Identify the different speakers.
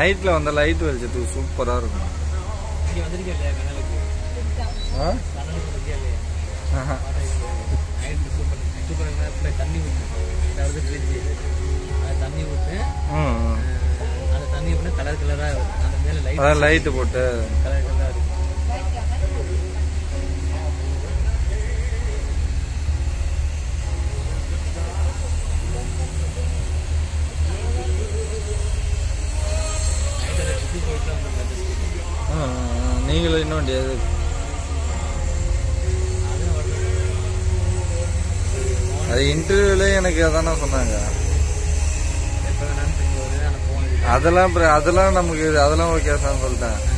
Speaker 1: நைட்ல வந்த லைட் வெளிச்சத்துக்கு சூப்பரா இருக்கும்
Speaker 2: இங்கே வந்திருக்கேன் இல்லையா கனலுக்கு
Speaker 1: ஆ?
Speaker 2: கனலுக்கு வந்திருக்கே இல்லையா
Speaker 1: ஆஹா.
Speaker 2: நைட்டு சூப்பர் சூப்பர் இப்படி தண்ணி ஊற்றேன் அதாவது ஃப்ரிட்ஜு அது தண்ணி ஊற்றேன்
Speaker 1: ம், ம்.
Speaker 2: அந்த தண்ணி ஊற்றினா கலர் கலராக அந்த மேலே லைட்
Speaker 1: அதான் லைட் போட்டு
Speaker 2: கலர் கலராக இருக்கும் நைட்டு அதை சுற்றி போயிட்டு வந்து மெஜஸ்டிக்
Speaker 1: ம், ம், ம். நீங்களும் இன்னும் முடியாது
Speaker 2: அதுவும் வரல
Speaker 1: அது இன்டர்வியூல எனக்கு அதானே சொன்னாங்க
Speaker 2: எப்போ வேணாலும் போய் வருது அந்த ஃபோன்
Speaker 1: அதெல்லாம் பிர- அதெல்லாம் நமக்கு அதெல்லாம் ஓகே சார் சொல்லிட்டேன்